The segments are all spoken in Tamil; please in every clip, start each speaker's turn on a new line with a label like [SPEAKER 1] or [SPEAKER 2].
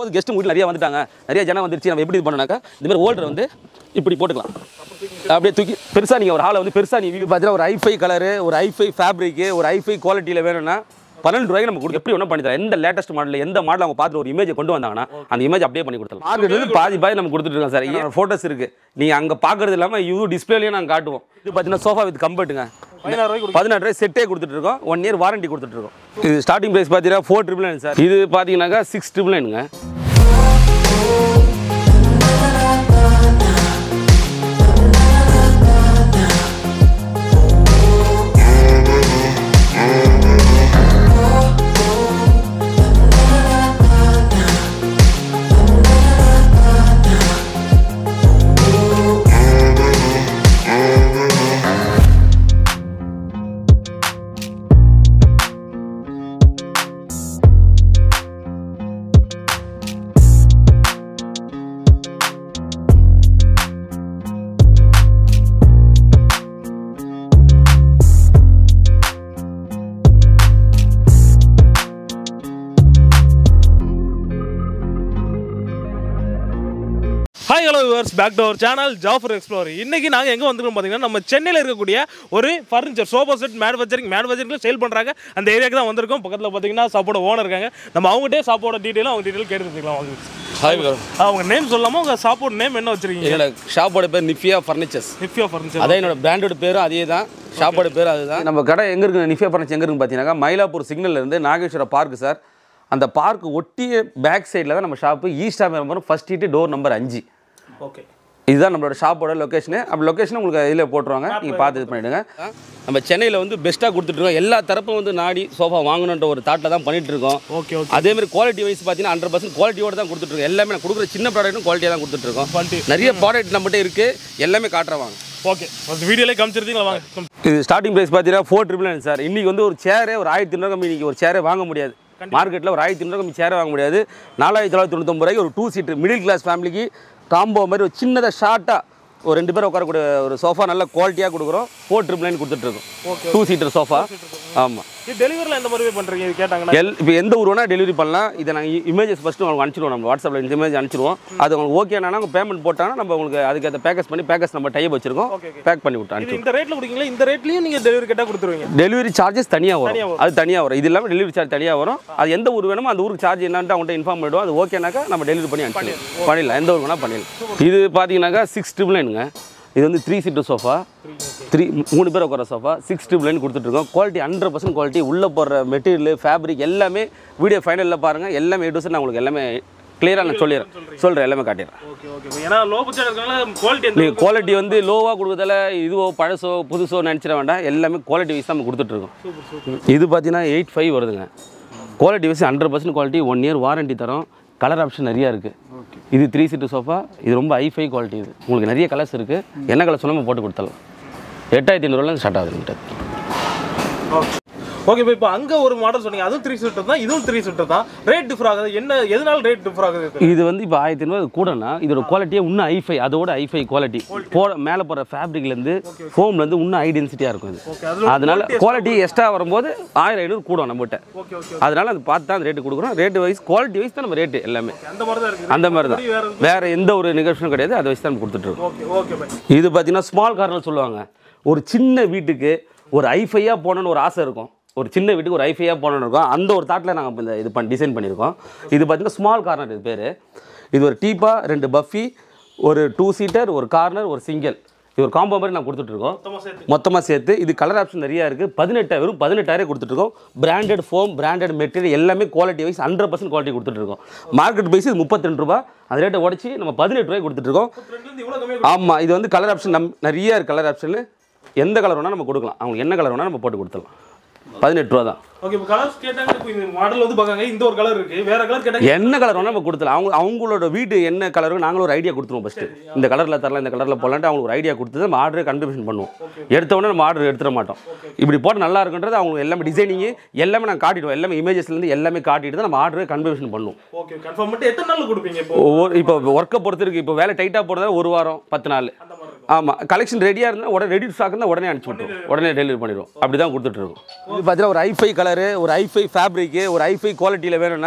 [SPEAKER 1] சப்போஸ் கெஸ்ட் வீட்டில் நிறைய வந்துட்டாங்க நிறைய ஜனம் வந்துருச்சு நம்ம எப்படி இது பண்ணனாக்கா இந்த மாதிரி ஹோல்டர் வந்து இப்படி போட்டுக்கலாம் அப்படியே தூக்கி பெருசாக நீங்கள் ஒரு ஹாலை வந்து பெருசாக நீங்கள் பார்த்தீங்கன்னா ஒரு ஐஃபை கலரு ஒரு ஐஃபை ஃபேப்ரிக்கு ஒரு ஐஃபை குவாலிட்டியில் வேணும்னா பன்னெண்டு ரூபாய்க்கு நம்ம கொடுத்து எப்படி வேணா பண்ணி தரேன் எந்த லேட்டஸ்ட் மாடல் எந்த மாடல் அவங்க பார்த்து ஒரு இமேஜ் கொண்டு வந்தாங்கன்னா அந்த இமேஜ் அப்படியே பண்ணி கொடுத்துலாம் மார்க்கெட் வந்து பாதி பாதி நம்ம கொடுத்துட்டு இருக்கோம் சார் ஃபோட்டோஸ் இருக்கு நீங்க அங்க பாக்குறது இல்லாம இது டிஸ்பிளேலயும் நாங்க காட்டுவோம் இது பார்த்தீங்கன்னா சோஃபா வித் கம்பர்ட்டுங்க
[SPEAKER 2] பதினாறு ரூபாய்க்கு
[SPEAKER 1] பதினாறு ரூபாய் செட்டே கொடுத்துட்டு இருக்கோம் ஒன் இயர் வாரண்டி கொடுத்துட்டு இருக்கோம் இது ஸ்டார்டிங் பிரைஸ் பார்த்தீங்கன்னா ஃபோர் ட்ரிபிள் நைன் சார் இது பார்த்தீங்கன்னாக்கா சிக்ஸ் ட்ரிபிள் நைனுங்க
[SPEAKER 2] hi hello viewers back to our channel Jafar explore இன்னைக்கு நாங்கள் எங்கே வந்திருக்கோம் பார்த்தீங்கன்னா நம்ம சென்னையில் இருக்கக்கூடிய ஒரு ஃபர்னிச்சர் சோஃபா செட் மேனுஃபேக்சரிங் மேனுஃபேக்சரிங்கில் சேல் பண்ணுறாங்க அந்த ஏரியாவுக்கு தான் வந்திருக்கோம் பக்கத்தில் பார்த்தீங்கன்னா சாப்போட ஓனர் இருக்காங்க நம்ம அவங்ககிட்டே சாப்போட டீட்டெயிலும் அவங்க டீட்டெயில் கேட்டு தெரிஞ்சுக்கலாம் வாங்க
[SPEAKER 1] ஹாய்
[SPEAKER 2] அவங்க நேம் சொல்லாமல் உங்கள் சாப்போட நேம் என்ன வச்சிருக்கீங்க
[SPEAKER 1] என்னோட ஷாப்போட பேர் நிஃபியா ஃபர்னிச்சர்ஸ்
[SPEAKER 2] நிஃப்டியா ஃபர்னிச்சர்
[SPEAKER 1] அதான் என்னோட பிராண்டோட பேரும் அதே தான் ஷாப்போட பேரும் அதுதான் நம்ம கடை எங்கே இருக்கு நிஃபியா ஃபர்னிச்சர் எங்கே இருக்குன்னு பார்த்தீங்கன்னா மயிலாப்பூர் சிக்னல்ல இருந்து நாகேஸ்வர பார்க் சார் அந்த பார்க் ஒட்டிய பேக் சைடில் தான் நம்ம ஷாப்பு ஈஸ்ட் நம்பர் ஃபர்ஸ்ட் ஹீட்டு டோர் நம்பர் அஞ்சு
[SPEAKER 2] ஓகே
[SPEAKER 1] இதுதான் நம்மளோட ஷாப்போட லொக்கேஷனு அப்படி லொக்கேஷன் உங்களுக்கு இதில் போட்டுருவாங்க நீங்கள் பார்த்து இது பண்ணிவிடுங்க நம்ம சென்னையில் வந்து பெஸ்ட்டாக கொடுத்துட்ருக்கோம் எல்லா தரப்பும் வந்து நாடி சோஃபா வாங்கணுன்ற ஒரு தாட்டில் தான் பண்ணிட்டு இருக்கோம்
[SPEAKER 2] ஓகே ஓகே
[SPEAKER 1] அதே மாதிரி குவாலிட்டி வைஸ் பார்த்தீங்கன்னா ஹண்ட்ரட் பர்சன்ட் குவாலிட்டியோட தான் கொடுத்துட்ருக்கோம் எல்லாமே நான் கொடுக்குற சின்ன ப்ராடக்ட்டும் குவாலிட்டியாக தான் கொடுத்துட்ருக்கோம்
[SPEAKER 2] டுவெண்ட்டி
[SPEAKER 1] நிறைய ப்ராடக்ட் நம்மகிட்ட இருக்குது எல்லாமே காட்டுறவாங்க
[SPEAKER 2] ஓகே ஃபஸ்ட் வீடியோலே காமிச்சிருந்தீங்களா வாங்க
[SPEAKER 1] இது ஸ்டார்டிங் ப்ரைஸ் பார்த்தீங்கன்னா ஃபோர் ட்ரிபிள் நைன் சார் இன்றைக்கி வந்து ஒரு சேரே ஒரு ஆயிரத்தி ஐநூறு கம்மி இன்றைக்கி ஒரு சேரே வாங்க முடியாது மார்க்கெட்டில் ஒரு ஆயிரத்தி ஐநூறு கம்மி சேரே வாங்க முடியாது நாலாயிரத்தி தொள்ளாயிரத்தி தொண்ணூத்தொம்பது ரூபாய்க்கு ஒரு டூ சீட்டர் மிடில் கிளாஸ் ஃபேமிலிக்கு காம்போ மாதிரி ஒரு சின்னதாக ஷார்ட்டாக ஒரு ரெண்டு பேர் உட்காரக்கூடிய ஒரு சோஃபா நல்ல குவாலிட்டியாக கொடுக்குறோம் ஃபோர் ட்ரிபிள் நைன் கொடுத்துட்ருக்கோம் டூ சீட்டர் சோஃபா ஆமாம்
[SPEAKER 2] இது டெலிவரியில் எந்த மாதிரி பண்ணுறீங்க இது கேட்டாங்கன்னா
[SPEAKER 1] எல் இப்போ எந்த ஊர் வேணால் டெலிவரி பண்ணலாம் இதை நாங்கள் இமேஜஸ் ஃபஸ்ட்டு உங்களுக்கு அனுப்பிச்சிடுவோம் நம்ம வாட்ஸ்அப்பில் இந்த இமேஜ் அனுப்பிச்சிடுவோம் அது உங்களுக்கு ஓகேனா அவங்க பேமெண்ட் போட்டாங்கன்னா நம்ம உங்களுக்கு அதுக்கேற்ற பேக்கேஜ் பண்ணி பேக்கேஜ் நம்ம டைப் வச்சிருக்கோம்
[SPEAKER 2] Okay, okay.
[SPEAKER 1] பேக் பண்ணி விட்டு
[SPEAKER 2] இது
[SPEAKER 1] அனுப்பிச்சிடுவோம்
[SPEAKER 2] இந்த ரேட்டில் கொடுக்கீங்களா இந்த ரேட்லையும் நீங்கள் டெலிவரி கேட்டால் கொடுத்துருவீங்க
[SPEAKER 1] டெலிவரி சார்ஜஸ் தனியாக
[SPEAKER 2] தனியா
[SPEAKER 1] வரும் அது தனியாக வரும் இது இல்லாமல் டெலிவரி சார்ஜ் தனியாக வரும் அது எந்த ஊர் வேணுமோ அந்த ஊருக்கு சார்ஜ் என்னன்ட்டு அவங்கள்ட்ட இன்ஃபார்ம் பண்ணிவிடுவோம் அது ஓகேனாக்கா நம்ம டெலிவரி பண்ணி அனுப்பிச்சிடுவோம் பண்ணிடலாம் எந்த ஊர் வேணால் பண்ணிடலாம் இது பார்த்தீங்கன்னாக்கா சிக்ஸ் ட்ரிபிள் நைனுங்க இது வந்து த்ரீ சீட்டர் சோஃபா த்ரீ மூணு பேர் உட்கார சோஃபா சிக்ஸ் ட்ரிபிள் நைன் கொடுத்துட்ருக்கோம் குவாலிட்டி ஹண்ட்ரட் பர்சன்ட் குவாலிட்டி உள்ளே போடுற மெட்டீரியல் ஃபேப்ரிக் எல்லாமே வீடியோ ஃபைனலில் பாருங்கள் எல்லாமே எடு நான் உங்களுக்கு எல்லாமே கிளியராக நான் சொல்லிடுறேன் சொல்கிறேன் எல்லாமே காட்டிடுறேன்
[SPEAKER 2] ஓகே ஓகே ஏன்னா லோ பட்ஜெட் இருக்கனால குவாலிட்டி எந்த
[SPEAKER 1] நீங்கள் குவாலிட்டி வந்து லோவாக கொடுக்குறதால இதுவோ பழசோ புதுசோ நினச்சிட வேண்டாம் எல்லாமே குவாலிட்டி வைஸ் நம்ம கொடுத்துட்ருக்கோம்
[SPEAKER 2] சூப்பர் சூப்பர்
[SPEAKER 1] இது பார்த்தீங்கன்னா எயிட் ஃபைவ் வருதுங்க quality wise hundred percent quality one year warranty தரோம் கலர் ஆப்ஷன் நிறையா இருக்குது இது த்ரீ சீட்டு சோஃபா இது ரொம்ப ஹைஃபை குவாலிட்டி இது உங்களுக்கு நிறைய கலர்ஸ் இருக்குது என்ன கலர் சொன்னாலும் போட்டு கொடுத்துடலாம் எட்டாயிரத்தி ஐநூறுவாலேருந்து ஸ்டார்ட் ஆகுதுங்கிட்ட
[SPEAKER 2] ஓகே இப்போ இப்போ அங்கே ஒரு மாடல் சொன்னீங்க அதுவும் த்ரீ சீட்டர் தான் இதுவும் த்ரீ சீட்டர் தான் ரேட் டிஃபர் ஆகுது என்ன எதனால ரேட் டிஃபர் ஆகுது
[SPEAKER 1] இது வந்து இப்போ ஆயிரத்தி ஐநூறு கூடனா இதோட குவாலிட்டியே இன்னும் ஐஃபை அதோட ஐஃபை குவாலிட்டி போட மேலே போகிற ஃபேப்ரிக்லேருந்து ஃபோம்லேருந்து இன்னும் ஹை டென்சிட்டியாக இருக்கும் இது
[SPEAKER 2] ஓகே அதில்
[SPEAKER 1] அதனால குவாலிட்டி எக்ஸ்ட்ரா வரும்போது ஆயிரம் ஐநூறு கூடும் நம்மகிட்ட
[SPEAKER 2] ஓகே ஓகே
[SPEAKER 1] அதனால அது பார்த்து தான் அந்த ரேட்டு கொடுக்குறோம் ரேட்டு வைஸ் குவாலிட்டி வைஸ் தான் நம்ம ரேட்டு எல்லாமே
[SPEAKER 2] அந்த மாதிரி தான் இருக்குது
[SPEAKER 1] அந்த மாதிரி தான்
[SPEAKER 2] வேற
[SPEAKER 1] வேற எந்த ஒரு நிகழ்ச்சியும் கிடையாது அதை வச்சு தான் நம்ம கொடுத்துட்டு இருக்கோம்
[SPEAKER 2] ஓகே ஓகே பை
[SPEAKER 1] இது பார்த்தீங்கன்னா ஸ்மால் கார்னர் சொல்லுவாங்க ஒரு சின்ன வீட்டுக்கு ஒரு ஐஃபையாக போகணுன்னு ஒரு ஆசை இருக்கும் ஒரு சின்ன வீட்டுக்கு ஒரு ஐஃபையாக போகணுன்னு இருக்கும் அந்த ஒரு தாட்டில் நாங்கள் இப்போ இந்த இது பண்ணி டிசைன் பண்ணியிருக்கோம் இது பார்த்தீங்கன்னா ஸ்மால் கார்னர் இது பேர் இது ஒரு டீப்பா ரெண்டு பஃபி ஒரு டூ சீட்டர் ஒரு கார்னர் ஒரு சிங்கிள் இது ஒரு காம்போ மாதிரி நான் கொடுத்துட்ருக்கோம்
[SPEAKER 2] மொத்தமாக சேர்த்து
[SPEAKER 1] மொத்தமாக சேர்த்து இது கலர் ஆப்ஷன் நிறையா இருக்குது பதினெட்டாயிரம் வெறும் பதினெட்டாயிரம் கொடுத்துட்ருக்கோம் பிராண்டட் ஃபோம் பிராண்டட் மெட்டீரியல் எல்லாமே quality wise hundred percent quality கொடுத்துட்ருக்கோம் மார்க்கெட் ப்ரைஸ் இது முப்பத்தி ரெண்டு ரூபா அந்த ரேட்டை உடச்சி நம்ம பதினெட்டு ரூபாய் கொடுத்துட்ருக்கோம்
[SPEAKER 2] ரெண்டுலேருந்து இவ்வளோ கம்மியாக
[SPEAKER 1] ஆமாம் இது வந்து கலர் ஆப்ஷன் நம் நிறைய இருக்கு கலர் ஆப்ஷன் எந்த கலர் வேணால் நம்ம கொடுக்கலாம் அவங்க என்ன கலர் வேணால் நம்ம போட்டு கொடுத்துடலாம் பதினெட்டு ரூபா தான்
[SPEAKER 2] ஓகே இப்போ கலர்ஸ் கேட்டாங்க இப்போ இந்த மாடல் வந்து பார்க்காங்க இந்த ஒரு கலர் இருக்கு வேற கலர் கேட்டாங்க
[SPEAKER 1] என்ன கலர் வேணால் நம்ம கொடுத்துலாம் அவங்க அவங்களோட வீடு என்ன கலருக்கு நாங்களும் ஒரு ஐடியா கொடுத்துருவோம் ஃபஸ்ட்டு இந்த கலரில் தரலாம் இந்த கலரில் போடலான்ட்டு அவங்களுக்கு ஒரு ஐடியா கொடுத்து நம்ம ஆர்டரே கன்ஃபர்மேஷன் பண்ணுவோம் எடுத்த உடனே நம்ம ஆர்டர் எடுத்துட மாட்டோம் இப்படி போட்டு நல்லா இருக்குன்றது அவங்க எல்லாமே டிசைனிங்கு எல்லாமே நாங்கள் காட்டிடுவோம் எல்லாமே இமேஜஸ்லேருந்து எல்லாமே காட்டிட்டு தான் நம்ம ஆர்டரே கன்ஃபர்மேஷன் பண்ணுவோம்
[SPEAKER 2] ஓகே கன்ஃபார்ம் மட்டும் எத்தனை நாள் கொடுப்பீங்க இப்போ
[SPEAKER 1] ஒவ்வொரு இப்போ ஒர்க்கை பொறுத்து இருக்கு இப்போ வேலை டைட்டாக போகிறதா ஒரு வாரம் பத்து நாள்
[SPEAKER 2] அந்த மாதிரி இருக்கும்
[SPEAKER 1] ஆமாம் கலெக்ஷன் ரெடியாக இருந்தால் உடனே ரெடி ஸ்டாக் இருந்தால் உடனே அனுப்பிச்சி விட்ருவோம் உடனே டெலிவரி பண்ணிடுவோம் அப்படி தான் கொடுத்துட்ருக்கோம் இது பார்த்தீங்கன்னா ஒரு ஐஃபை கலரு ஒரு ஐஃபை ஃபேப்ரிக்கு ஒரு ஐஃபை குவாலிட்டியில் வேணும்னா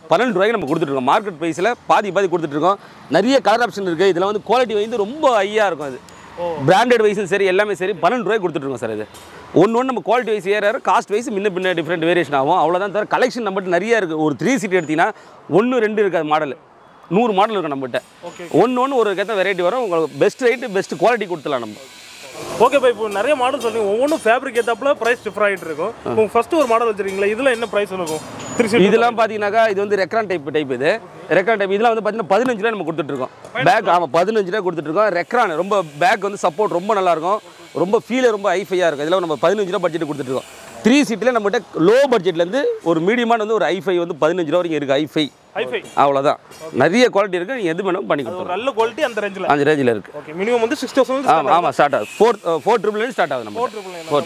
[SPEAKER 1] பன்னெண்டு ரூபாய்க்கு நம்ம கொடுத்துட்ருக்கோம் மார்க்கெட் ப்ரைஸில் பாதி பாதி கொடுத்துட்ருக்கோம் நிறைய கலர் ஆப்ஷன் இருக்குது இதில் வந்து குவாலிட்டி வந்து ரொம்ப ஹையாக இருக்கும் அது பிராண்டட் வைஸும் சரி எல்லாமே சரி பன்னெண்டு ரூபாய்க்கு கொடுத்துட்ருக்கோம் சார் இது ஒன்று ஒன்று நம்ம குவாலிட்டி வைஸ் ஏற காஸ்ட் வைஸ் முன்ன பின்ன டிஃப்ரெண்ட் வேரியேஷன் ஆகும் அவ்வளோதான் தவிர கலெக்ஷன் நம்மகிட்ட நிறைய இருக்குது ஒரு த்ரீ சீட் எடுத்தீங்கன்னா ஒன்று ரெண்டு இருக்காது மாடல் நூறு மாடல் இருக்கும் நம்மகிட்ட
[SPEAKER 2] Okay.
[SPEAKER 1] ஒன்று ஒன்று ஒரு கேட்ட வெரைட்டி வரும் உங்களுக்கு பெஸ்ட் ரேட்டு பெஸ்ட் குவாலிட்டி கொடுத்துலாம் நம்ம
[SPEAKER 2] ஓகே பா இப்போ நிறைய மாடல் சொல்றீங்க ஒவ்வொன்றும் ஃபேப்ரிக் ஏத்தாப்புல பிரைஸ் டிஃபர் ஆகிட்டு இருக்கும் இப்போ ஃபர்ஸ்ட் ஒரு மாடல் வச்சிருக்கீங்களா இதுல என்ன பிரைஸ் இருக்கும் த்ரீ சீட்
[SPEAKER 1] இதெல்லாம் பார்த்தீங்கன்னாக்கா இது வந்து ரெக்ரான் டைப் டைப் இது ரெக்ரான் டைப் இதெல்லாம் வந்து பார்த்தீங்கன்னா பதினஞ்சு ரூபாய் நம்ம கொடுத்துட்ருக்கோம் பேக் ஆமாம் பதினஞ்சு ரூபாய் கொடுத்துட்ருக்கோம் ரெக்ரான் ரொம்ப பேக் வந்து சப்போர்ட் ரொம்ப நல்லா இருக்கும் ரொம்ப ஃபீலே ரொம்ப ஹைஃபையாக இருக்கும் இதெல்லாம் நம்ம பதினஞ்சு ரூபா பட்ஜெட் கொடுத்துட்ருக்கோம் த்ரீ சீட்டில் நம்மகிட்ட லோ பட்ஜெட்லேருந்து ஒரு மீடியமான வந்து ஒரு ஐஃபை வந்து பதினஞ்சு ரூபா வரைக்கும் இருக்குது ஐஃபை
[SPEAKER 2] ஹைஃபை
[SPEAKER 1] அவ்வளோதான் நிறைய குவாலிட்டி இருக்குது நீங்கள் எது வேணாலும் பண்ணி
[SPEAKER 2] ஒரு
[SPEAKER 1] கொடுத்துருவோம்
[SPEAKER 2] நல்ல குவாலிட்டி அந்த ரேஞ்சில்
[SPEAKER 1] அந்த ரேஞ்சில் இருக்குது
[SPEAKER 2] ஓகே மினிமம் வந்து சிக்ஸ் தௌசண்ட்
[SPEAKER 1] ஆமாம் ஆமாம் ஸ்டார்ட் ஆகுது ஃபோர் ஃபோர் ட்ரிபிள் ஸ்டார்ட் ஆகுது நம்ம ஃபோர்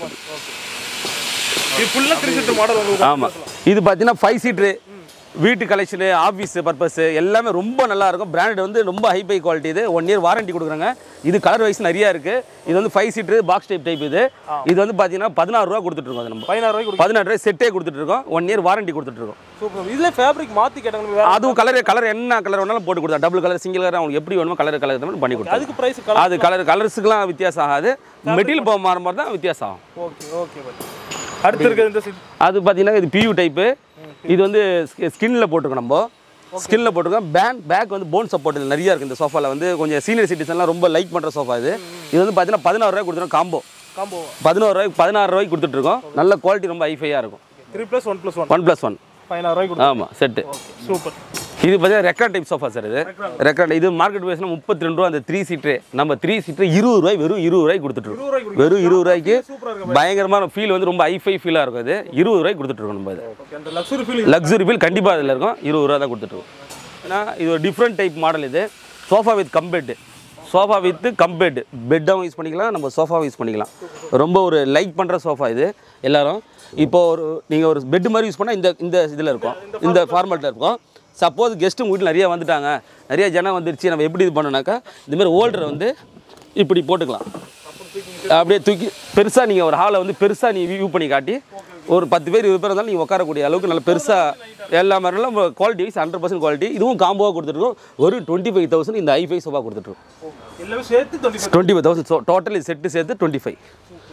[SPEAKER 2] இது ஃபுல்லாக த்ரீ சீட் மாடல் உங்களுக்கு
[SPEAKER 1] ஆமாம் இது பார்த்தீங்கன்னா ஃபைவ் சீட்ரு வீட்டு கலெக்ஷனு ஆஃபீஸ் பர்பஸ் எல்லாமே ரொம்ப நல்லா இருக்கும் பிராண்டட் வந்து ரொம்ப ஹை பை குவாலிட்டி இது ஒன் இயர் வாரண்டி கொடுக்குறாங்க இது கலர் வைஸ் நிறையா இருக்குது இது வந்து five seater box type type இது இது வந்து பார்த்தீங்கன்னா பதினாறு ரூபா கொடுத்துட்ருக்கோம் அது நம்ம
[SPEAKER 2] பதினாறு ரூபாய்க்கு கொடுக்கும்
[SPEAKER 1] பதினாறு ரூபாய் செட்டே கொடுத்துட்ருக்கோம் ஒன் இயர் வாரண்டி கொடுத்துட்ருக்கோம்
[SPEAKER 2] சூப்பர் இதுல ஃபேப்ரிக் மாற்றி கேட்டாங்க வேற
[SPEAKER 1] அதுவும் கலர் கலர் என்ன கலர் வேணாலும் போட்டு கொடுத்தா டபுள் கலர் சிங்கிள் கலர் அவங்களுக்கு எப்படி வேணுமோ கலர் கலர் பண்ணி கொடுத்தா
[SPEAKER 2] அதுக்கு பிரைஸ் கலர்
[SPEAKER 1] அது கலர் கலர்ஸுக்குலாம் வித்தியாசம் ஆகாது மெட்டீரியல் போக மாற மாதிரி தான் வித்தியாசம் ஆகும்
[SPEAKER 2] ஓகே ஓகே பட் அடுத்து இருக்கிறது இந்த சீட்
[SPEAKER 1] அது பார்த்தீங்கன்னா இது பியூ டைப்பு இது வந்து ஸ்கின்ல போட்டிருக்கோம் நம்ம ஸ்கின்ல போட்டிருக்கோம் பேக் பேக் வந்து போன் சப்போர்ட் நிறைய இருக்குது இந்த சோஃபாவில் வந்து கொஞ்சம் சீனியர் சிட்டிசன்லாம் ரொம்ப லைக் பண்ணுற சோஃபா இது இது வந்து பார்த்தீங்கன்னா பதினாறு ரூபாய் கொடுத்துருக்கோம் காம்போ
[SPEAKER 2] காம்போ
[SPEAKER 1] பதினோரு ரூபாய்க்கு பதினாறு ரூபாய்க்கு கொடுத்துட்ருக்கோம் நல்ல குவாலிட்டி ரொம்ப ஹைஃபையாக இருக்கும்
[SPEAKER 2] three plus one plus one
[SPEAKER 1] one plus one
[SPEAKER 2] பதினாறு ரூபாய்க்கு கொடுக்கும்
[SPEAKER 1] ஆமாம் செட்டு
[SPEAKER 2] சூப்பர்
[SPEAKER 1] இது பார்த்தீங்கன்னா ரெக்கார்ட் டைப் சோஃபா சார் இது ரெக்கார்ட் இது மார்க்கெட் பேஸ்னா முப்பத்தி ரெண்டு ரூபா அந்த த்ரீ சீட்ரு நம்ம த்ரீ சீட்ரு இருபது ரூபாய் வெறும் இருபது ரூபாய்க்கு கொடுத்துட்ருக்கோம்
[SPEAKER 2] இருபது ரூபாய்க்கு
[SPEAKER 1] வெறும் இருபது ரூபாய்க்கு
[SPEAKER 2] சூப்பரா இருக்கு
[SPEAKER 1] பயங்கரமான ஃபீல் வந்து ரொம்ப ஹைஃபை ஃபீலாக இருக்கும் இது இருபது ரூபாய்க்கு கொடுத்துட்ருக்கோம் நம்ம இது
[SPEAKER 2] ஓகே அந்த லக்ஸுரி ஃபீல்
[SPEAKER 1] லக்ஸுரி ஃபீல் கண்டிப்பாக அதில் இருக்கும் இருபது ரூபா தான் கொடுத்துட்ருக்கோம் ஏன்னா இது ஒரு டிஃப்ரெண்ட் டைப் மாடல் இது sofa with cum bed sofa with cum bed பெட்டாகவும் யூஸ் பண்ணிக்கலாம் நம்ம சோஃபாவும் யூஸ் பண்ணிக்கலாம் ரொம்ப ஒரு லைக் பண்ணுற சோஃபா இது எல்லாரும் இப்போ ஒரு நீங்கள் ஒரு பெட் மாதிரி யூஸ் பண்ணால் இந்த இந்த இதில் இருக்கும் இந்த ஃபார்மேட்டில் இருக்கும் சப்போஸ் கெஸ்ட்டு உங்கள் வீட்டில் நிறைய வந்துட்டாங்க நிறைய ஜனம் வந்துருச்சு நம்ம எப்படி இது பண்ணோம்னாக்கா இந்த மாதிரி ஓல்டரை வந்து இப்படி போட்டுக்கலாம் அப்படியே தூக்கி பெருசாக நீங்கள் ஒரு ஹாலை வந்து பெருசாக நீ வியூ பண்ணி காட்டி ஒரு பத்து பேர் இருபது பேர் இருந்தாலும் நீங்கள் உட்காரக்கூடிய அளவுக்கு நல்ல பெருசாக எல்லா மாதிரிலாம் quality wise hundred percent quality இதுவும் காம்போவாக கொடுத்துருக்கோம் ஒரு டுவெண்ட்டி ஃபைவ் தௌசண்ட் இந்த ஐஃபை சோஃபா கொடுத்துட்ருக்கோம்
[SPEAKER 2] எல்லாமே சேர்த்து twenty five
[SPEAKER 1] twenty five thousand so total இது செட்டு சேர்த்து டுவெண்ட்டி ஃபைவ்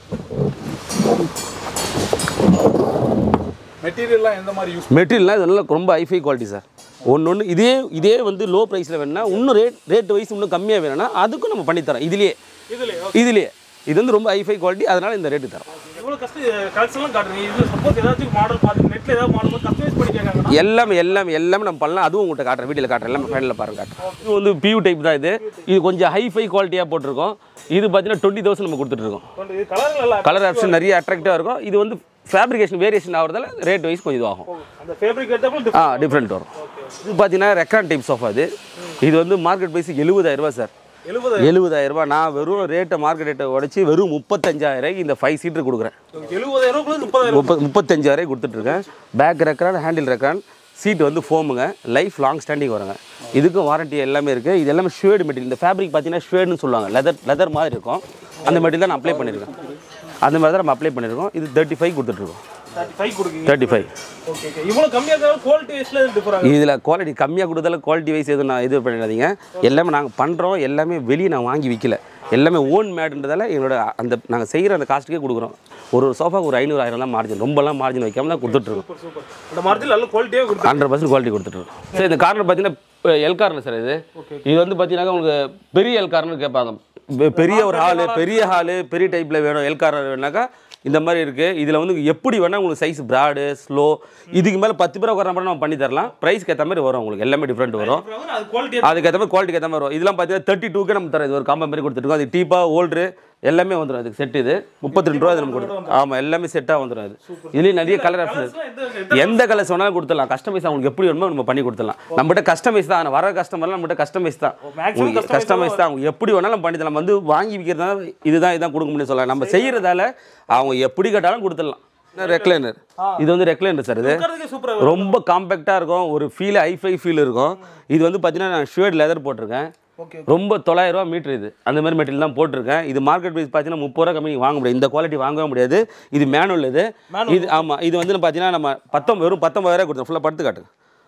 [SPEAKER 3] மெட்டீரியல்லாம் எந்த மாதிரி யூஸ்
[SPEAKER 1] மெட்டீரியல்லாம் இது நல்லா ரொம்ப ஹைஃபை குவாலிட்டி சார் ஒன்று ஒன்று இதே இதே வந்து லோ ப்ரைஸில் வேணும்னா இன்னும் ரேட் ரேட் வைஸ் இன்னும் கம்மியாக வேணும்னா அதுக்கும் நம்ம பண்ணித்தரோம் இதுலேயே
[SPEAKER 2] இதுல
[SPEAKER 1] இதுலேயே இது வந்து ரொம்ப ஹைஃபை குவாலிட்டி அதனால் இந்த ரேட்டு தரோம்
[SPEAKER 2] எவ்வளோ கஷ்டம் கலெக்ஷன்லாம் காட்டுறீங்க இது சப்போஸ் ஏதாச்சும் மாடல் பார்த்து நெட்டில் ஏதாவது மாடல் கஸ்டமைஸ் பண்ணி கேட்காங்கன்னா
[SPEAKER 1] எல்லாமே எல்லாமே எல்லாமே நம்ம பண்ணலாம் அதுவும் உங்கள்கிட்ட காட்டுறேன் வீட்டில் காட்டுறேன் எல்லாமே ஃபைனலில் பாருங்க காட்டுறேன் இது வந்து பியூ டைப் தான் இது இது கொஞ்சம் ஹைஃபை குவாலிட்டியாக போட்டிருக்கோம் இது பார்த்தீங்கன்னா டுவெண்ட்டி தௌசண்ட் நம்ம கொடுத்துட்ருக்கோம்
[SPEAKER 2] இது கலர் நல்லா
[SPEAKER 1] கலர் ஆப்ஷன் நிறைய அட்ராக்டிவாக இருக்கும் இது வந்து ஃபேப்ரிகேஷன் வேரியேஷன் ஆகிறதால ரேட் வைஸ் கொஞ்சம் இதுவாகும்
[SPEAKER 2] அந்த ஃபேப்ரிக் ஏற்றப்போ
[SPEAKER 1] ஆ டிஃப்ரெண்ட் வரும் இது பார்த்தீங்கன்னா ரெக்கார்ட் டைப் சோஃபா இது இது வந்து மார்க்கெட் ப்ரைஸ் எழுபதாயிரம் ரூபாய் சார்
[SPEAKER 2] எழுபது
[SPEAKER 1] எழுபதாயிரம் ரூபாய் நான் வெறும் ரேட்டை மார்க்கெட் ரேட்டை உடச்சி வெறும் முப்பத்தஞ்சாயிரம் இந்த ஃபைவ் சீட்டர் கொடுக்குறேன்
[SPEAKER 2] எழுபதாயிரம் கூட முப்பதாயிரம்
[SPEAKER 1] முப்ப முப்பத்தஞ்சாயிரம் கொடுத்துட்ருக்கேன் back record handle record seat வந்து ஃபோமுங்க லைஃப் லாங் ஸ்டாண்டிங் வருங்க இதுக்கும் வாரண்டி எல்லாமே இருக்குது இது எல்லாமே ஷேடு மெட்டீரியல் இந்த ஃபேப்ரிக் பார்த்தீங்கன்னா ஷேடுன்னு சொல்லுவாங்க லெதர் லெதர் மாதிரி இருக்கும் அந்த மெட்டீரியல் தான் நான் அப்ளை பண்ணியிருக்கேன் அந்த மாதிரி தான் நம்ம அப்ளை பண்ணியிருக்கோம் இது தேர்ட்டி ஃபைவ் கொடுத்துட்ருக்கோம்
[SPEAKER 2] தேர்ட்டி ஃபைவ் கொடுக்குங்க
[SPEAKER 1] தேர்ட்டி ஃபைவ்
[SPEAKER 2] ஓகே ஓகே இவ்வளோ கம்மியாக இருந்தாலும் குவாலிட்டி வைஸில் டிஃபர் ஆகும்
[SPEAKER 1] இதில் குவாலிட்டி கம்மியாக கொடுத்தாலும் குவாலிட்டி வைஸ் எதுவும் நான் இது பண்ணிடாதீங்க எல்லாமே நாங்கள் பண்ணுறோம் எல்லாமே வெளியே நான் வாங்கி விற்கல எல்லாமே ஓன் மேடுன்றதால எங்களோட அந்த நாங்கள் செய்கிற அந்த காஸ்ட்டுக்கே கொடுக்குறோம் ஒரு ஒரு சோஃபாக்கு ஒரு ஐநூறு ஆயிரம் தான் மார்ஜின் ரொம்பலாம் மார்ஜின் வைக்காம தான் கொடுத்துட்ருக்கோம்
[SPEAKER 2] சூப்பர் சூப்பர் அந்த மார்ஜின் நல்ல குவாலிட்டியாக கொடுத்து
[SPEAKER 1] ஹண்ட்ரட் பர்சன்ட் குவாலிட்டி கொடுத்துட்ருக்கோம் சார் இந்த கார்னர் பார்த்தீங்கன்னா எல் கார்னர் சார் இது இது வந்து பார்த்தீங்கன்னா உங்களுக்கு பெரிய எல் கார்னர் கேட்பாங்க பெ- பெரிய ஒரு ஹாலு பெரிய ஹாலு பெரிய டைப்பில் வேணும் எல் கார்னர் வேணாக்கா இந்த மாதிரி இருக்குது இதில் வந்து எப்படி வேணால் உங்களுக்கு சைஸ் ப்ராடு ஸ்லோ இதுக்கு மேலே பத்து பேர் உட்கார நம்ம பண்ணி தரலாம் ப்ரைஸ்க்கு ஏற்ற மாதிரி வரும் உங்களுக்கு எல்லாமே டிஃப்ரெண்ட் வரும்
[SPEAKER 2] அது குவாலிட்டி
[SPEAKER 1] அதுக்கேற்ற மாதிரி குவாலிட்டிக்கு ஏற்ற மாதிரி வரும் இதெல்லாம் பார்த்தீங்கன்னா தேர்ட்டி டூக்கே நம்ம தரோம் இது ஒரு காம்போ மாதிரி கொடுத்துருக்கோம் அது டீப்பா ஓல்ட்ரு எல்லாமே வந்துடும் அதுக்கு செட் இது முப்பத்தி ரெண்டு ரூபா இது நம்ம கொடுத்துரும் ஆமாம் எல்லாமே செட்டாக வந்துடும் அது இதுலேயும் நிறைய கலர் ஆப்ஷன்
[SPEAKER 2] எந்த
[SPEAKER 1] எந்த கலர்ஸ் வேணாலும் கொடுத்துடலாம் கஸ்டமைஸ் அவங்களுக்கு எப்படி வேணுமோ நம்ம பண்ணி கொடுத்துடலாம் நம்மகிட்ட கஸ்டமைஸ் தான் ஆனா வர கஸ்டமர்லாம் நம்மகிட்ட கஸ்டமைஸ் தான்
[SPEAKER 2] maximum
[SPEAKER 1] உங்களுக்கு கஸ்டமைஸ் தான் அவங்க எப்படி வேணாலும் பண்ணி தரலாம் வந்து வாங்கி விற்கிறதுனால இதுதான் இதுதான் கொடுக்க முடியும் சொல்லலாம் நம்ம செய்கிறதால அவங்க எப்படி கேட்டாலும் கொடுத்துடலாம் ரெக்லைனர் இது வந்து ரெக்லைனர் சார் இது
[SPEAKER 2] உட்காரதுக்கே சூப்பராக
[SPEAKER 1] ரொம்ப காம்பேக்டாக இருக்கும் ஒரு ஃபீல் ஹைஃபை ஃபீல் இருக்கும் இது வந்து பார்த்தீங்கன்னா நான் ஷுவேட் லெதர் போட்டிருக்கேன்
[SPEAKER 2] ஓகே
[SPEAKER 1] ரொம்ப தொள்ளாயிரம் ரூபா மீட்டர் இது அந்த மாதிரி மெட்டீரியல் தான் போட்டிருக்கேன் இது மார்க்கெட் ப்ரைஸ் பார்த்தீங்கன்னா முப்பது ரூபா கம்மி வாங்க முடியாது இந்த குவாலிட்டி வாங்கவே முடியாது இது மேனுவல் இது இது ஆமாம் இது வந்து பார்த்தீங்கன்னா நம்ம பத்தொம்பது வெறும் பத்தொம்பதாயிரம் கொடுத்தோம் ஃபுல்லாக படுத்து காட்டுங்க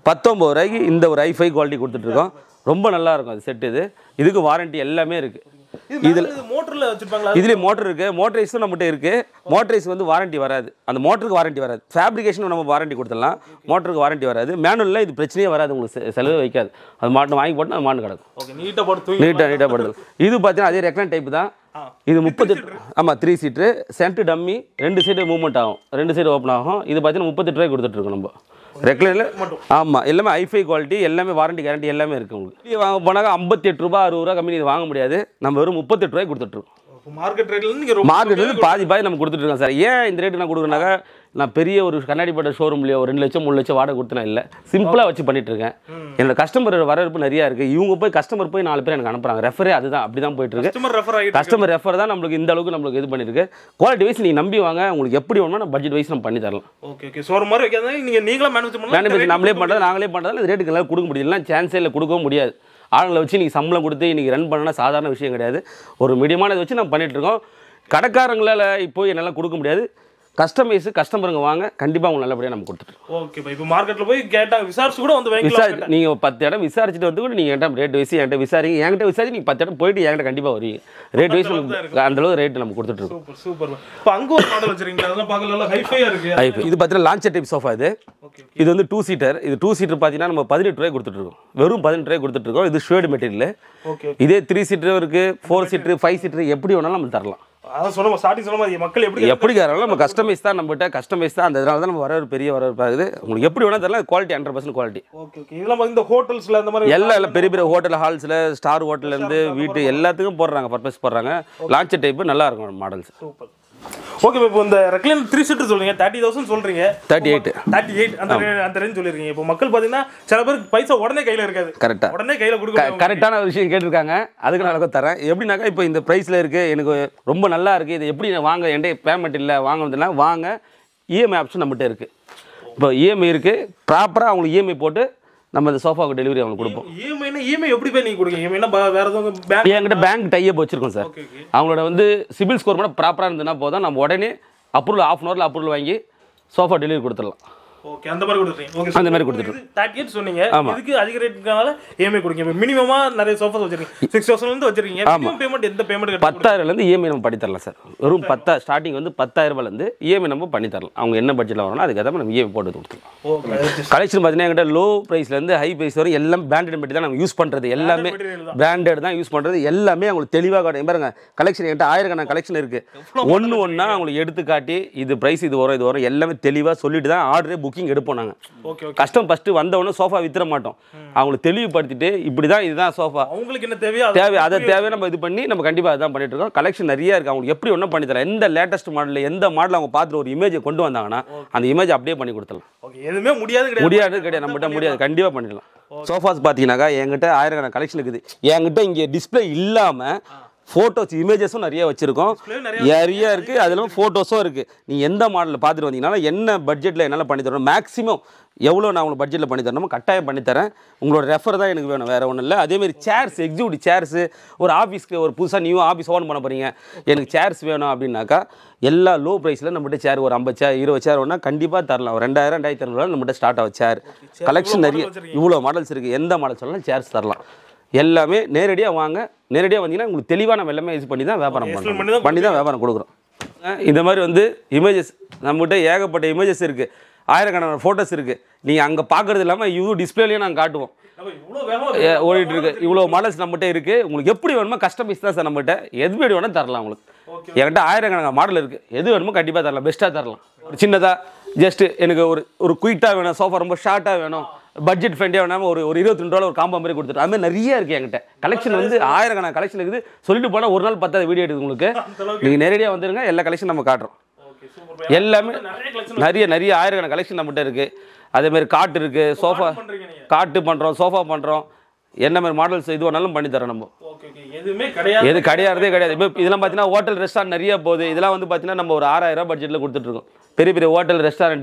[SPEAKER 1] பத்தொம்பது ரூபாய்க்கு இந்த ஒரு ஐஃபை குவாலிட்டி கொடுத்துட்ருக்கோம் ரொம்ப நல்லா இருக்கும் அது செட் இது இதுக்கு வாரண்டி எல்லாமே இருக்குது
[SPEAKER 2] இதில் இது மோட்டரில் வச்சிருப்பாங்களா
[SPEAKER 1] இதுலேயே மோட்டர் இருக்குது மோட்டரைஸும் நம்மகிட்ட இருக்குது மோட்டரைஸ் வந்து வாரண்டி வராது அந்த மோட்டருக்கு வாரண்டி வராது ஃபேப்ரிகேஷன் நம்ம வாரண்டி கொடுத்துடலாம் மோட்டருக்கு வாரண்டி வராது மேனுவலில் இது பிரச்சனையே வராது உங்களுக்கு செ- செலவே வைக்காது அது மாட்டு வாங்கி போட்டு அது மாட்டு கிடக்கும்
[SPEAKER 2] ஓகே நீட்டாக போட்டு தூங்கி
[SPEAKER 1] நீட்டாக நீட்டாக படுதல் இது பார்த்தீங்கன்னா அதே ரெக்லான் டைப் தான் இது முப்பத்தெட்டு ஆமாம் த்ரீ சீட்ரு சென்ட் டம்மி ரெண்டு சைடு மூவ்மெண்ட் ஆகும் ரெண்டு சைடு ஓப்பன் ஆகும் இது பார்த்தீங்கன்னா முப்பத்தெட்டு ரூபாய் கொடுத்துட்ருக்கோம் நம்ம ரெக்லைனில் ஆமாம் எல்லாமே ஐஃபை குவாலிட்டி எல்லாமே வாரண்டி கேரண்டி எல்லாமே இருக்குது உங்களுக்கு இது வாங்க போனாக்கா ஐம்பத்தெட்டு ரூபா அறுபது ரூபா கம்மி இது வாங்க முடியாது நம்ம வெறும் முப்பத்தெட்டு ரூபாய் கொடுத்துட்ருக்கோம்
[SPEAKER 2] மார்க்கெட் ரேட்ல நீங்கள் ரொம்ப
[SPEAKER 1] மார்க்கெட் வந்து பாதி பாதி நம்ம கொடுத்துட்ருக்கோம் சார் ஏன் இந்த ரேட்டு நான் கொடுக்குறேனாக்கா நான் பெரிய ஒரு கண்ணாடி பட்ட ஷோரூம்லையோ ஒரு ரெண்டு லட்சம் மூணு லட்சம் வாடகை கொடுத்து நான் இல்லை சிம்பிளாக வச்சு பண்ணிட்டு இருக்கேன் என்னோட கஸ்டமர் வரவேற்பு நிறையா இருக்குது இவங்க போய் கஸ்டமர் போய் நாலு பேர் எனக்கு அனுப்புறாங்க ரெஃபரே அதுதான் அப்படி தான் போயிட்டு இருக்கு
[SPEAKER 2] கஸ்டமர் ரெஃபர் ஆகிட்டு
[SPEAKER 1] கஸ்டமர் ரெஃபர் தான் நம்மளுக்கு இந்த அளவுக்கு நம்மளுக்கு இது பண்ணிருக்கு குவாலிட்டி வைஸ் நீங்கள் நம்பி வாங்க உங்களுக்கு எப்படி வேணுமோ நம்ம பட்ஜெட் வைஸ் நம்ம பண்ணி தரலாம்
[SPEAKER 2] ஓகே ஓகே சோறு மாதிரி வைக்காத நீங்கள் நீங்களா மேனுஃபேக்சர் பண்ணலாம்
[SPEAKER 1] மேனுஃபேக்சர் நம்மளே பண்ணுறது நாங்களே பண்ணுறதால இந்த ரேட்டுக்கு எல்லாம் கொடுக்க முடியல சான்ஸே இல்லை கொடுக்கவும் முடியாது ஆளுங்களை வச்சு நீங்கள் சம்பளம் கொடுத்து இன்றைக்கி ரன் பண்ணனா சாதாரண விஷயம் கிடையாது ஒரு மீடியமான இதை வச்சு நம்ம பண்ணிட்டு இருக்கோம் கடைக்காரங்களால் இப்போ என்னால் கொடுக்க முடியாது கஸ்டமைஸு கஸ்டமருங்க வாங்க கண்டிப்பாக அவங்க நல்லபடியாக நம்ம கொடுத்துட்ருக்கோம்
[SPEAKER 2] ஓகே பா இப்போ மார்க்கெட்டில் போய் கேட்டாங்க விசாரிச்சு கூட வந்து
[SPEAKER 1] விசாரி
[SPEAKER 2] வாங்கிக்கலாம்
[SPEAKER 1] நீங்கள் பத்து இடம் விசாரிச்சுட்டு வந்து கூட நீங்கள் என்கிட்ட ரேட் வச்சு என்கிட்ட விசாரிங்க என்கிட்ட விசாரிச்சு நீங்கள் பத்து இடம் போயிட்டு என்கிட்ட கண்டிப்பாக வருவீங்க ரேட் வைஸ் அந்த அளவு ரேட் நம்ம கொடுத்துட்ருக்கோம்
[SPEAKER 2] சூப்பர் சூப்பர் இப்போ அங்கே ஒரு மாடல் வச்சிருக்கீங்க அதெல்லாம் பார்க்கல நல்லா ஹைஃபையாக இருக்கு
[SPEAKER 1] ஐபி இது பார்த்தீங்கன்னா லான்ச்சர் டைப் சோஃபா இது
[SPEAKER 2] ஓகே
[SPEAKER 1] இது வந்து டூ சீட்டர் இது டூ சீட்டர் பார்த்தீங்கன்னா நம்ம பதினெட்டு ரூபாய் கொடுத்துட்ருக்கோம் வெறும் பதினெட்டு ரூபாய் கொடுத்துட்ருக்கோம் இது ஷேர்டு மெட்டீரியல்
[SPEAKER 2] ஓகே
[SPEAKER 1] இதே த்ரீ சீட்டரும் இருக்குது ஃபோர் சீட்டர் ஃபைவ் சீட்டர் எப்படி வேணாலும் நம்ம தரலாம்
[SPEAKER 2] அதான் சொன்ன ஸ்டார்டிங் சொன்ன மாதிரி மக்கள் எப்படி
[SPEAKER 1] எப்படி கேட்டாலும் நம்ம கஸ்டமைஸ் தான் நம்மகிட்ட கஸ்டமைஸ் தான் அந்த இதனால தான் நம்ம வர ஒரு பெரிய வரவேற்பு ஆகுது உங்களுக்கு எப்படி வேணாலும் தரலாம் quality hundred percent quality
[SPEAKER 2] okay okay இதெல்லாம் பாத்தீங்கன்னா இந்த ஹோட்டல்ஸ்ல அந்த மாதிரி
[SPEAKER 1] எல்லாம் எல்லாம் பெரிய பெரிய ஹோட்டல் ஹால்ஸில் ஸ்டார் ஹோட்டல்லேருந்து வீட்டு எல்லாத்துக்கும் போடுறாங்க பர்பஸ் போடுறாங்க லான்ச்சர் டைப்பு நல்லா இருக்கும் மாடல்ஸ்
[SPEAKER 2] சூப்பர் ஓகே இப்போ இந்த ரெக்லைன் த்ரீ சீட்டர் சொல்றீங்க தேர்ட்டி தௌசண்ட் சொல்றீங்க
[SPEAKER 1] தேர்ட்டி எயிட்
[SPEAKER 2] தேர்ட்டி எயிட் அந்த ரே- அந்த ரேஞ்ச் சொல்லிருக்கீங்க இப்போ மக்கள் பார்த்தீங்கன்னா சில பேருக்கு பைசா உடனே கையில இருக்காது
[SPEAKER 1] கரெக்டாக
[SPEAKER 2] உடனே கையில கொடுக்க
[SPEAKER 1] கரெக்டான ஒரு விஷயம் கேட்டிருக்காங்க அதுக்கு நான் அளவுக்கு தரேன் எப்படின்னாக்கா இப்போ இந்த ப்ரைஸில் இருக்குது எனக்கு ரொம்ப நல்லா இருக்குது இது எப்படி நான் வாங்க என்கிட்ட பேமெண்ட் இல்லை வாங்கினதுனா வாங்க இஎம்ஐ ஆப்ஷன் நம்மகிட்ட இருக்குது இப்போ இஎம்ஐ இருக்குது ப்ராப்பராக அவங்களுக்கு இஎம்ஐ போட்டு நம்ம இந்த சோஃபாவுக்கு டெலிவரி அவங்களுக்கு கொடுப்போம்
[SPEAKER 2] இஎம்ஐனா இஎம்ஐ எப்படி போய் நீங்க கொடுங்க இஎம்ஐனா வேற எதுவும் பேங்க்
[SPEAKER 1] என்கிட்ட பேங்க் டைப் வச்சுருக்கோம் சார்
[SPEAKER 2] ஓகே ஓகே
[SPEAKER 1] அவங்களோட வந்து சிபில் ஸ்கோர் மட்டும் ப்ராப்பராக இருந்ததுன்னா போதும் நம்ம உடனே அப்ரூவல் ஆஃப் அன் ஹவரில் அப்ரூவல் வாங்கி சோஃபா டெலிவரி கொடுத்துடலாம்
[SPEAKER 2] ஓகே அந்த மாதிரி கொடுத்துறீங்க ஓகே
[SPEAKER 1] அந்த மாதிரி கொடுத்துட்டு
[SPEAKER 2] தேர்ட்டி எயிட் சொன்னீங்க
[SPEAKER 1] ஆமா.
[SPEAKER 2] இதுக்கு அதிக ரேட்டுனால இஎம்ஐ கொடுங்க இப்போ மினிமமா நிறைய சோஃபாஸ் வச்சிருக்கீங்க சிக்ஸ் தௌசண்ட்லேருந்து வச்சிருக்கீங்க மினிமம் பேமெண்ட் எந்த பேமெண்ட்
[SPEAKER 1] பத்தாயிரம்லேருந்து இஎம்ஐ நம்ம பண்ணி தரலாம் சார் வெறும் பத்தா ஸ்டார்டிங் வந்து பத்தாயிரம் ரூபாயிலேருந்து இஎம்ஐ நம்ம பண்ணி தரலாம் அவங்க என்ன பட்ஜெட்டில் வரணும் அதுக்கு ஏற்ற நம்ம இஎம்ஐ போட்டு கொடுத்துருலாம்
[SPEAKER 2] ஓகே
[SPEAKER 1] கலெக்ஷன் பார்த்தீங்கன்னா என்கிட்ட லோ ப்ரைஸ்லேருந்து ஹை ப்ரைஸ் வரை எல்லாம் பிராண்டட் மெட்டீரியல் தான் நம்ம யூஸ் பண்ணுறது எல்லாமே
[SPEAKER 2] material தான்.
[SPEAKER 1] பிராண்டட் தான் யூஸ் பண்ணுறது எல்லாமே அவங்களுக்கு தெளிவாக காட்டும் பாருங்க கலெக்ஷன் என்கிட்ட ஆயிரக்கணக்கான கலெக்ஷன் இருக்குது ஒன்று ஒன்றா அவங்களுக்கு எடுத்து காட்டி இது ப்ரைஸ் இது வரும் இது வரும் எல்லாமே தெளிவாக சொல்லிட்டு தான் ஆர்டரே புக்கிங் எடுப்போம் நாங்கள்
[SPEAKER 2] ஓகே ஓகே
[SPEAKER 1] கஸ்டம் ஃபஸ்ட்டு வந்தவொடனே சோஃபா வித்துற மாட்டோம் அவங்களுக்கு தெளிவுபடுத்திட்டு இப்படி தான் இதுதான் சோஃபா
[SPEAKER 2] அவங்களுக்கு என்ன தேவையோ அதை
[SPEAKER 1] தேவை அதை தேவை நம்ம இது பண்ணி நம்ம கண்டிப்பாக அதான் பண்ணிட்டு இருக்கோம் கலெக்ஷன் நிறைய இருக்குது அவங்களுக்கு எப்படி ஒன்றும் பண்ணி தரேன் எந்த லேட்டஸ்ட் மாடலில் எந்த மாடல் அவங்க பார்த்துட்டு ஒரு இமேஜை கொண்டு வந்தாங்கன்னா அந்த இமேஜ் அப்படியே பண்ணி கொடுத்துடலாம்
[SPEAKER 2] ஓகே எதுவுமே முடியாது கிடையாது
[SPEAKER 1] முடியாது கிடையாது நம்மகிட்ட முடியாது கண்டிப்பாக பண்ணிடலாம் சோஃபாஸ் பார்த்தீங்கன்னாக்கா என்கிட்ட ஆயிரக்கணக்கான கலெக்ஷன் இருக்குது என்கிட்ட இங்கே டிஸ்ப்ளே இல்லாமல் ஃபோட்டோஸ் இமேஜஸும் நிறைய வச்சுருக்கோம் நிறைய இருக்குது அதில் ஃபோட்டோஸும் இருக்குது நீ எந்த மாடலில் பார்த்துட்டு வந்தீங்கன்னா என்ன பட்ஜெட்டில் என்னால் பண்ணி தரணும் மேக்ஸிமம் எவ்வளோ நான் உங்களுக்கு பட்ஜெட்டில் பண்ணி தரணுமோ கட்டாயம் பண்ணி தரேன் உங்களோட ரெஃபர் தான் எனக்கு வேணும் வேறு ஒன்றும் இல்லை அதேமாரி சேர்ஸ் எக்ஸிக்யூட்டிவ் சேர்ஸு ஒரு ஆஃபீஸ்க்கு ஒரு புதுசாக நியூ ஆஃபீஸ் ஓன் பண்ண போகிறீங்க எனக்கு சேர்ஸ் வேணும் அப்படின்னாக்கா எல்லா லோ ப்ரைஸில் நம்மகிட்ட சேர் ஒரு ஐம்பது சேர் இருபது சேர் வேணா கண்டிப்பாக தரலாம் ஒரு ரெண்டாயிரம் ரெண்டாயிரத்தி ஐநூறுவா நம்மகிட்ட ஸ்டார்ட் ஆகும் சேர் கலெக்ஷன் நிறைய இவ்வளோ மாடல்ஸ் இருக்குது எந்த மாடல் சொல்லலாம் சேர்ஸ் தரலாம் எல்லாமே நேரடியாக வாங்க நேரடியாக வந்தீங்கன்னா உங்களுக்கு தெளிவாக நம்ம எல்லாமே யூஸ் பண்ணி தான் வியாபாரம்
[SPEAKER 2] பண்ணி தான்
[SPEAKER 1] பண்ணுறோம் பண்ணி தான் வியாபாரம் கொடுக்குறோம் அஹ் இந்த மாதிரி வந்து இமேஜஸ் நம்மகிட்ட ஏகப்பட்ட இமேஜஸ் இருக்குது ஆயிரக்கணக்கான ஃபோட்டோஸ் இருக்குது நீங்கள் அங்கே பார்க்குறது இல்லாமல் இவ்வளோ டிஸ்பிளேலையும் நாங்கள் காட்டுவோம்
[SPEAKER 2] நம்ம இவ்வளோ வேகமா
[SPEAKER 1] ஏ, ஓடிட்டு இருக்கு இவ்வளோ மாடல்ஸ் நம்மகிட்ட இருக்குது உங்களுக்கு எப்படி வேணுமோ கஸ்டமைஸ் தான் சார் நம்மகிட்ட எது எப்படி வேணும் தரலாம் உங்களுக்கு என்கிட்ட ஆயிரக்கணக்கான மாடல் இருக்குது எது வேணுமோ கண்டிப்பாக தரலாம் பெஸ்ட்டாக தரலாம் ஒரு சின்னதாக ஜஸ்ட் எனக்கு ஒரு ஒரு குயிட்டாக வேணும் சோஃபா ரொம்ப ஷார்ட்டாக வேணும் பட்ஜெட் ஃப்ரெண்டியாக வேணாமல் ஒரு ஒரு இருபத்தி ரெண்டு ரூபா ஒரு காம்போ மாதிரி கொடுத்துட்டு அது மாதிரி நிறைய இருக்குது என்கிட்ட கலெக்ஷன் வந்து ஆயிரக்கணக்கான கலெக்ஷன் இருக்குது சொல்லிட்டு போனால் ஒரு நாள் பத்தாவது வீடியோ எடுக்குது உங்களுக்கு நீங்கள் நேரடியாக வந்துருங்க எல்லா கலெக்ஷன் நம்ம காட்டுறோம்
[SPEAKER 2] ஓகே சூப்பர்
[SPEAKER 1] எல்லாமே
[SPEAKER 2] நிறைய கலெக்ஷன்
[SPEAKER 1] நிறைய நிறைய ஆயிரக்கணக்கான கலெக்ஷன் நம்மகிட்ட இருக்குது அதேமாதிரி காட்டு இருக்குது சோஃபா
[SPEAKER 2] பண்றீங்க நீங்க
[SPEAKER 1] காட்டு பண்ணுறோம் சோஃபா பண்ணுறோம் என்ன மாதிரி மாடல்ஸ் இது வேணாலும் பண்ணி தரோம் நம்ம
[SPEAKER 2] ஓகே ஓகே எதுவுமே கிடையாது
[SPEAKER 1] எது கிடையாதே கிடையாது இப்போ இதெல்லாம் பார்த்தீங்கன்னா ஹோட்டல் ரெஸ்டாரண்ட் நிறைய போகுது இதெல்லாம் வந்து பார்த்தீங்கன்னா நம்ம ஒரு ஆறாயிரம் ரூபாய் பட்ஜெட்டில் கொடுத்துட்ருக்கோம் பெரிய பெரிய ஹோட்டல் ரெஸ்டாரண்ட்டு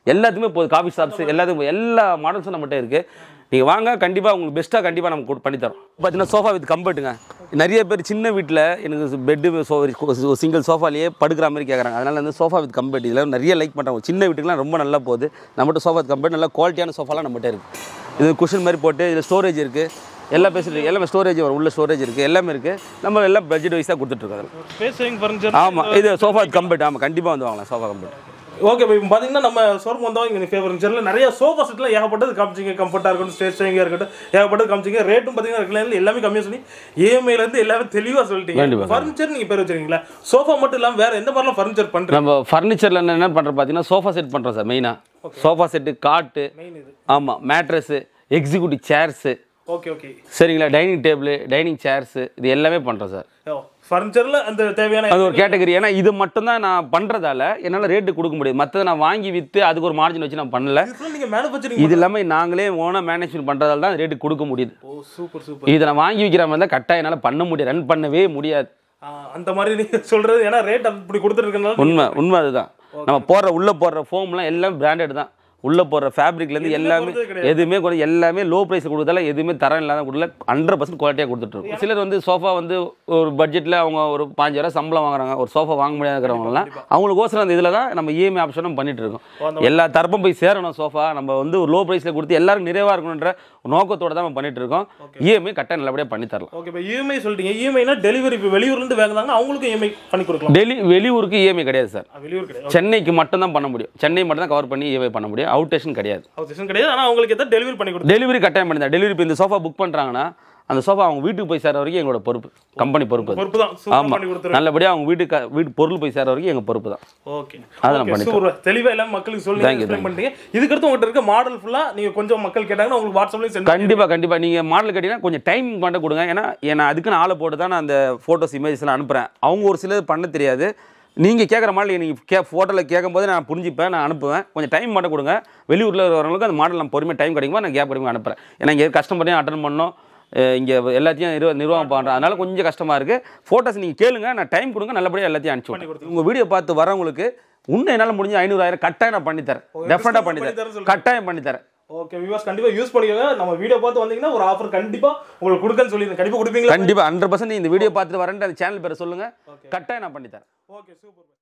[SPEAKER 1] எல்லாத்துக்குமே போகுது காஃபி ஷாப்ஸ் எல்லாத்துக்கும் எல்லா மாடல்ஸும் நம்மகிட்ட இருக்குது நீங்கள் வாங்க கண்டிப்பாக உங்களுக்கு பெஸ்ட்டாக கண்டிப்பாக நம்ம கொடு- பண்ணித்தரோம் பார்த்தீங்கன்னா சோஃபா வித் கம்பர்ட்டுங்க நிறைய பேர் சின்ன வீட்டில் எனக்கு பெட்டு சிங்கிள் சோஃபாலேயே படுக்கிற மாதிரி கேட்குறாங்க அதனால் வந்து சோஃபா வித் கம்பர்ட் இதில் நிறைய லைக் பண்ணுறாங்க சின்ன வீட்டுக்குலாம் ரொம்ப நல்லா போகுது நம்மகிட்ட சோஃபா வித் கம்பர்ட் நல்ல குவாலிட்டியான சோஃபாலாம் நம்மகிட்ட இருக்குது இது குஷன் மாதிரி போட்டு இதில் ஸ்டோரேஜ் இருக்குது எல்லாம் பேசிட்டு எல்லாமே ஸ்டோரேஜ் வரும் உள்ள ஸ்டோரேஜ் இருக்குது எல்லாமே இருக்குது நம்ம எல்லாம் பட்ஜெட் வைஸாக கொடுத்துட்ருக்கோம் அதில்
[SPEAKER 2] பேசுவீங்க ஃபர்னிச்சர்
[SPEAKER 1] ஆமாம் இது சோஃபா வித் கம்பர்ட் ஆமாம் கண்டிப்பாக வந்து வாங்கலாம் சோஃபா கம்பர்ட்
[SPEAKER 2] ஓகே இப்போ பார்த்தீங்கன்னா நம்ம ஷோரூம் வந்தோம் இங்கே ஃபேவரன்ச்சரில் நிறைய சோஃபா செட்லாம் ஏகப்பட்டது காமிச்சிங்க கம்ஃபர்ட்டாக இருக்கட்டும் ஸ்டேட் ஸ்டேயிங்காக இருக்கட்டும் ஏகப்பட்டது காமிச்சிங்க ரேட்டும் பார்த்தீங்கன்னா ரெகுலர்ல எல்லாமே கம்மியாக சொல்லி இஎம்ஐலேருந்து எல்லாமே தெளிவாக சொல்லிட்டீங்க
[SPEAKER 1] கண்டிப்பா.
[SPEAKER 2] ஃபர்னிச்சர் நீங்கள் பேர் வச்சிருக்கீங்களா சோஃபா மட்டும் இல்லாமல் வேறு எந்த மாதிரிலாம் ஃபர்னிச்சர் பண்ணுறீங்க
[SPEAKER 1] நம்ம ஃபர்னிச்சரில் என்ன பண்ணுறோம் பார்த்தீங்கன்னா சோஃபா செட் பண்ணுறோம் சார் மெயினாக சோஃபா செட்டு காட்டு
[SPEAKER 2] மெயின் இது
[SPEAKER 1] ஆமாம் mattress executive chairs
[SPEAKER 2] okay okay
[SPEAKER 1] சரிங்களா டைனிங் டேபிள் டைனிங் சேர்ஸு இது எல்லாமே பண்ணுறோம் சார்
[SPEAKER 2] ஓ ஃபர்னிச்சரில் அந்த தேவையான
[SPEAKER 1] அது ஒரு கேட்டகரி ஏன்னா இது மட்டும்தான் நான் பண்ணுறதால என்னால் ரேட்டு கொடுக்க முடியாது மற்றதை நான் வாங்கி விற்று அதுக்கு ஒரு மார்ஜின் வச்சு நான் பண்ணல
[SPEAKER 2] இதுல நீங்கள் மேனுஃபேக்சரிங்
[SPEAKER 1] இது இல்லாமல் நாங்களே ஓனாக மேனேஜ்மெண்ட் பண்ணுறதால தான் ரேட்டு கொடுக்க முடியுது
[SPEAKER 2] ஓ சூப்பர் சூப்பர்
[SPEAKER 1] இதை நான் வாங்கி விற்கிற மாதிரி தான் கரெக்டாக என்னால் பண்ண முடியாது ரன் பண்ணவே முடியாது
[SPEAKER 2] அந்த மாதிரி நீங்கள் சொல்கிறது ஏன்னா ரேட் அப்படி கொடுத்துருக்கனால
[SPEAKER 1] உண்மை உண்மை அதுதான் நம்ம போடுற உள்ளே போடுற ஃபோம்லாம் எல்லாம் பிராண்டட் தான் உள்ளே போடுற ஃபேப்ரிக்லேருந்து
[SPEAKER 2] எதுவுமே
[SPEAKER 1] எல்லாமே
[SPEAKER 2] குறைஞ்சது கிடையாது.
[SPEAKER 1] எதுவுமே கூட எல்லாமே லோ ப்ரைஸ் கொடுத்தால எதுவுமே தரம் இல்லாத கொடுக்கல ஹண்ட்ரட் பர்சன்ட் குவாலிட்டியாக கொடுத்துட்ருக்கோம் சிலர் வந்து சோஃபா வந்து ஒரு பட்ஜெட்டில் அவங்க ஒரு பாஞ்சாயிரம் சம்பளம் வாங்குறாங்க ஒரு சோஃபா வாங்க முடியாதுங்கிறவங்கலாம் அவங்களுக்கோசரம் அந்த இதில் தான் நம்ம இஎம்ஐ ஆப்ஷனும் பண்ணிட்டு இருக்கோம் எல்லா தரப்பும் போய் சேரணும் சோஃபா நம்ம வந்து ஒரு லோ ப்ரைஸில் கொடுத்து எல்லாரும் நிறைவாக இருக்கணுன்ற நோக்கத்தோட தான் நம்ம பண்ணிட்டு இருக்கோம் இஎம்ஐ கரெக்டாக நல்லபடியாக பண்ணி தரலாம்
[SPEAKER 2] ஓகே இப்போ இஎம்ஐ சொல்லிட்டீங்க இஎம்ஐனா டெலிவரி இப்போ வெளியூர்லேருந்து வாங்குறாங்கன்னா அவங்களுக்கும் இஎம்ஐ பண்ணி கொடுக்கலாம்
[SPEAKER 1] டெல்லி வெளியூருக்கு இஎம்ஐ கிடையாது சார்
[SPEAKER 2] ஆ, வெளியூர் கிடையாது
[SPEAKER 1] சென்னைக்கு மட்டும் தான் பண்ண முடியும் சென்னை மட்டும் தான் கவர் பண்ணி இஎம்ஐ பண்ண முடியும் அவுட் ஸ்டேஷன் கிடையாது
[SPEAKER 2] அவசியம் கிடையாது ஆனால் அவங்களுக்கு எதாவது டெலிவரி பண்ணி கொடுத்து
[SPEAKER 1] டெலிவரி கட்டாயம் பண்ணி தான் டெலிவரி இப்போ இந்த சோஃபா புக் பண்ணுறாங்கன்னா அந்த சோஃபா அவங்க வீட்டுக்கு போய் சேர வரைக்கும் எங்களோட பொறுப்பு கம்பெனி பொறுப்பு அது.
[SPEAKER 2] பொறுப்பு தான் சூப்பர்
[SPEAKER 1] ஆமா
[SPEAKER 2] பண்ணி கொடுத்துருங்க
[SPEAKER 1] நல்லபடியாக அவங்க வீட்டுக்கு வீட்டு பொருள் போய் சேர வரைக்கும் எங்கள் பொறுப்பு தான்
[SPEAKER 2] ஓகே
[SPEAKER 1] அதை நான்
[SPEAKER 2] ஓகே
[SPEAKER 1] பண்ணி
[SPEAKER 2] சூப்பர் தெளிவாக எல்லாம் மக்களுக்கு சொல்லி
[SPEAKER 1] Thank you,
[SPEAKER 2] எக்ஸ்பிளைன் பண்ணிட்டீங்க இதுக்கடுத்து உங்கள்கிட்ட இருக்க மாடல் ஃபுல்லாக நீங்கள் கொஞ்சம் மக்கள் கேட்டாங்கன்னா உங்களுக்கு வாட்ஸ்அப்லேயும் சென்ட்
[SPEAKER 1] கண்டிப்பாக கண்டிப்பாக நீங்கள் மாடல் கேட்டிங்கன்னா கொஞ்சம் டைம் மட்டும் கொடுங்க ஏன்னா ஏன்னா அதுக்குன்னு ஆளை போட்டு தான் நான் அந்த ஃபோட்டோஸ் இமேஜஸ்லாம் அனுப்புகிறேன் அவங்க ஒரு சிலது பண்ண தெரியாது நீங்கள் கேட்குற மாடல் நீங்கள் கே ஃபோட்டோவில் கேட்கும்போது நான் புரிஞ்சுப்பேன் நான் அனுப்புவேன் கொஞ்சம் டைம் மட்டும் கொடுங்க வெளியூரில் வரவங்களுக்கு அந்த மாடல் நான் பொறுமையாக டைம் கிடைக்குமா நான் கேப் கிடைக்குமா அனுப்புகிறேன் ஏன்னா இங்கே கஸ்டமரையும் அட்டன் பண்ணணும் இங்கே எல்லாத்தையும் நிர்வ நிர்வாகம் பண்ணுறேன் அதனால கொஞ்சம் கஷ்டமாக இருக்குது ஃபோட்டோஸ் நீங்கள் கேளுங்க நான் டைம் கொடுங்க நல்லபடியாக எல்லாத்தையும் அனுப்பிச்சு விட்றேன் உங்கள் வீடியோ பார்த்து வரவங்களுக்கு இன்னும் என்னால் முடிஞ்ச ஐநூறாயிரம் கட்டாயம் நான் பண்ணித்தரேன் டெஃபினட்டாக
[SPEAKER 2] பண்ணி தரேன்னு
[SPEAKER 1] பண்ணித்தரேன்
[SPEAKER 2] சொல்றீங்க.
[SPEAKER 1] கட்டாயம் பண்ணித்தரேன்
[SPEAKER 2] ஓகே வியூவர்ஸ் கண்டிப்பாக யூஸ் பண்ணிக்கோங்க நம்ம வீடியோ பார்த்து வந்தீங்கன்னா ஒரு ஆஃபர் கண்டிப்பாக உங்களுக்கு கொடுக்கன்னு சொல்லி கண்டிப்பாக கொடுப்பீங்களா
[SPEAKER 1] கண்டிப்பாக ஹண்ட்ரட் பர்சன்ட் இந்த வீடியோ பார்த்துட்டு வரேன்ட்டு அந்த சேனல் பேரை சொல்லுங்கள் கட்டாயம் நான் பண்ணித்தரேன்
[SPEAKER 2] ஓகே சூப்பர்